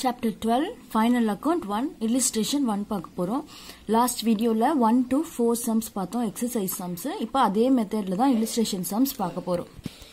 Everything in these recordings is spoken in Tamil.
chapter twelve final account one illustration one பார்க்க போகிறோம் லாஸ்ட் வீடியோவில் ஒன் டு ஃபோர் சம்ஸ் பார்த்தோம் எக்ஸசைஸ் சம்ஸ் இப்போ அதே மெத்தடில் தான் இல்லிஸ்ட்ரேஷன் சம்ஸ் பார்க்க போகிறோம்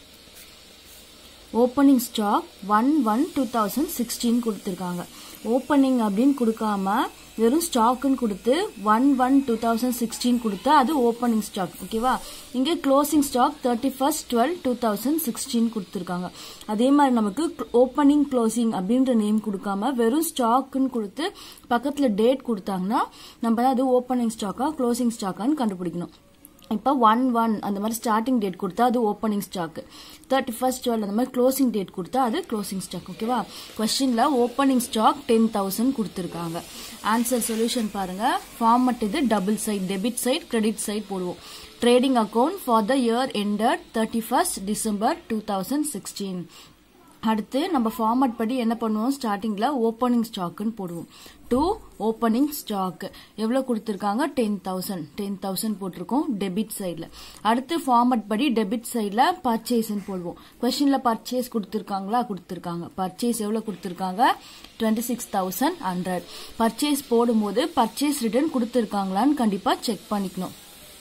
opening stock one one two thousand sixteen கொடுத்துருக்காங்க ஓப்பனிங் அப்படின்னு கொடுக்காம வெறும் ஸ்டாக்குன்னு கொடுத்து one one two thousand sixteen கொடுத்தா அது ஓப்பனிங் ஸ்டாக் ஓகேவா இங்கே closing stock thirty first twelve two thousand sixteen கொடுத்துருக்காங்க அதே மாதிரி நமக்கு ஓப்பனிங் க்ளோசிங் அப்படின்ற நேம் கொடுக்காம வெறும் ஸ்டாக்குன்னு கொடுத்து பக்கத்தில் டேட் கொடுத்தாங்கன்னா நம்ம அது ஓப்பனிங் ஸ்டாக்கா க்ளோசிங் ஸ்டாக்கான்னு கண்டுபிடிக்கணும் இப்போ ஒன் ஒன் அந்த மாதிரி ஸ்டார்டிங் டேட் கொடுத்தா அது opening stock thirty first twelve அந்த மாதிரி க்ளோசிங் டேட் கொடுத்தா அது க்ளோசிங் ஸ்டாக் ஓகேவா கொஸ்டின்ல ஓப்பனிங் ஸ்டாக் டென் தௌசண்ட் கொடுத்துருக்காங்க ஆன்சர் சொல்யூஷன் பாருங்க ஃபார்மட் இது double side debit side credit side போடுவோம் trading account for the year ended thirty first December two thousand sixteen அடுத்து நம்ம ஃபார்மட் படி என்ன பண்ணுவோம் ஸ்டார்டிங்ல ஓப்பனிங் ஸ்டாக்னு போடுவோம் டூ ஓப்பனிங் ஸ்டாக் எவ்வளோ கொடுத்துருக்காங்க டென் தௌசண்ட் டென் தௌசண்ட் போட்டிருக்கோம் டெபிட் சைடில் அடுத்து ஃபார்மட் படி டெபிட் சைடில் பர்ச்சேஸ்ன்னு போடுவோம் கொஸ்டினில் பர்ச்சேஸ் கொடுத்துருக்காங்களா கொடுத்துருக்காங்க பர்ச்சேஸ் எவ்வளோ கொடுத்துருக்காங்க twenty six thousand hundred purchase போடும்போது பர்ச்சேஸ் ரிட்டர்ன் கொடுத்துருக்காங்களான்னு கண்டிப்பாக செக் பண்ணிக்கணும்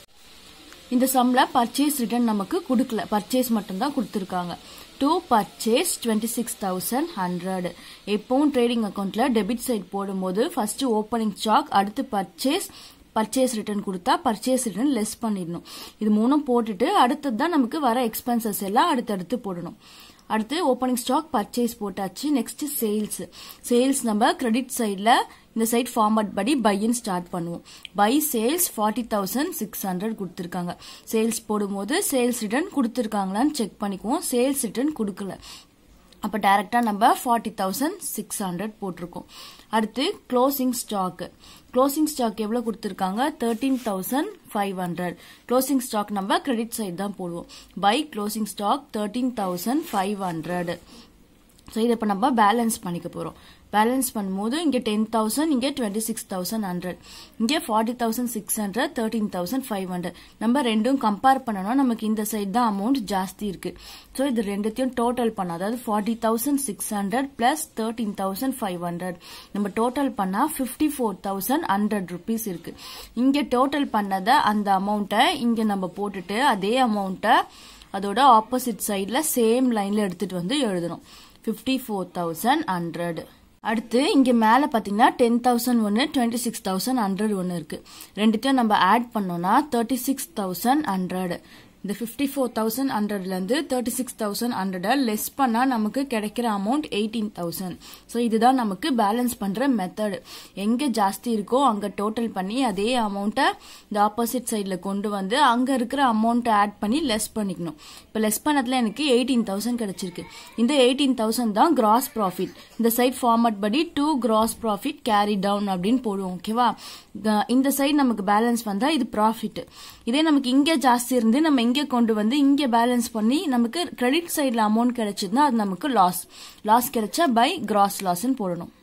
இந்த சம்ல பர்ச்சேஸ் ரிட்டர்ன் நமக்கு கொடுக்கல பர்ச்சேஸ் மட்டும்தான் கொடுத்துருக்காங்க to purchase twenty six thousand hundred எப்பவும் ட்ரேடிங் அக்கௌண்ட்ல டெபிட் சைட் போடும்போது ஃபர்ஸ்ட் ஓப்பனிங் ஸ்டாக் அடுத்து பர்ச்சேஸ் பர்ச்சேஸ் ரிட்டர்ன் கொடுத்தா பர்ச்சேஸ் ரிட்டர்ன் லெஸ் பண்ணிடணும் இது மூணும் போட்டுட்டு அடுத்தது தான் நமக்கு வர எக்ஸ்பென்சஸ் எல்லாம் அடுத்தடுத்து போடணும் அடுத்து ஓப்பனிங் ஸ்டாக் பர்ச்சேஸ் போட்டாச்சு நெக்ஸ்ட் சேல்ஸ் சேல்ஸ் நம்ம கிரெடிட் சைடில் இந்த சைட் ஃபார்மட் படி பையின் ஸ்டார்ட் பண்ணுவோம் by sales forty thousand six hundred கொடுத்துருக்காங்க சேல்ஸ் போடும்போது சேல்ஸ் ரிட்டர்ன் கொடுத்துருக்காங்களான்னு செக் பண்ணிக்குவோம் சேல்ஸ் ரிட்டர்ன் கொடுக்கல அப்போ டைரக்டாக நம்ம ஃபார்ட்டி தௌசண்ட் சிக்ஸ் ஹண்ட்ரட் போட்டிருக்கோம் அடுத்து க்ளோசிங் ஸ்டாக் க்ளோசிங் ஸ்டாக் எவ்வளோ கொடுத்துருக்காங்க thirteen thousand five hundred closing stock நம்ம கிரெடிட் சைட் தான் போடுவோம் by closing stock thirteen thousand five hundred so இதை இப்போ நம்ம பேலன்ஸ் பண்ணிக்க போகிறோம் பேலன்ஸ் பண்ணும்போது இங்கே டென் தௌசண்ட் இங்கே டுவெண்ட்டி சிக்ஸ் தௌசண்ட் ஹண்ட்ரட் இங்கே forty thousand six hundred thirteen thousand five hundred நம்ம ரெண்டும் கம்பேர் பண்ணோம்னா நமக்கு இந்த சைடு தான் அமௌண்ட் ஜாஸ்தி இருக்கு ஸோ இது ரெண்டுத்தையும் டோட்டல் பண்ண அதாவது forty thousand six hundred plus thirteen thousand five hundred நம்ம டோட்டல் பண்ணா fifty four thousand hundred rupees இருக்கு இங்கே டோட்டல் பண்ணதை அந்த அமௌண்ட்டை இங்கே நம்ம போட்டுட்டு அதே அமௌண்ட்டை அதோட ஆப்போசிட் சைடில் சேம் லைனில் எடுத்துட்டு வந்து எழுதணும் ஃபிஃப்டி ஃபோர் தௌசண்ட் ஹண்ட்ரட் அடுத்து இங்கே மேலே பார்த்தீங்கன்னா டென் தௌசண்ட் ஒன்று டுவெண்ட்டி சிக்ஸ் தௌசண்ட் ஹண்ட்ரட் ஒன்று இருக்குது ரெண்டுத்தையும் நம்ம ஆட் பண்ணோம்னா தேர்ட்டி சிக்ஸ் தௌசண்ட் ஹண்ட்ரட் இந்த ஃபிஃப்டி ஃபோர் தௌசண்ட் ஹண்ட்ரட்லேருந்து தேர்ட்டி சிக்ஸ் தௌசண்ட் ஹண்ட்ரடை லெஸ் பண்ணால் நமக்கு கிடைக்கிற அமௌண்ட் எயிட்டீன் தௌசண்ட் ஸோ இதுதான் நமக்கு பேலன்ஸ் பண்ணுற மெத்தடு எங்கே ஜாஸ்தி இருக்கோ அங்கே டோட்டல் பண்ணி அதே அமௌண்ட்டை இந்த ஆப்போசிட் சைடில் கொண்டு வந்து அங்கே இருக்கிற அமௌண்ட்டை ஆட் பண்ணி லெஸ் பண்ணிக்கணும் இப்போ லெஸ் பண்ணதில் எனக்கு எயிட்டீன் தௌசண்ட் கிடைச்சிருக்கு இந்த எயிட்டீன் தௌசண்ட் தான் கிராஸ் ப்ராஃபிட் இந்த சைட் ஃபார்மட் படி to gross profit carry down அப்படின்னு போடுவோம் ஓகேவா இந்த சைடு நமக்கு பேலன்ஸ் வந்தால் இது ப்ராஃபிட் இதே நமக்கு இங்கே ஜாஸ்தி இருந்து நம்ம இங்கே கொண்டு வந்து இங்கே பேலன்ஸ் பண்ணி நமக்கு கிரெடிட் சைடில் அமௌண்ட் கிடைச்சதுன்னா அது நமக்கு லாஸ் லாஸ் கிடைச்சா பை கிராஸ் லாஸ்ன்னு போடணும்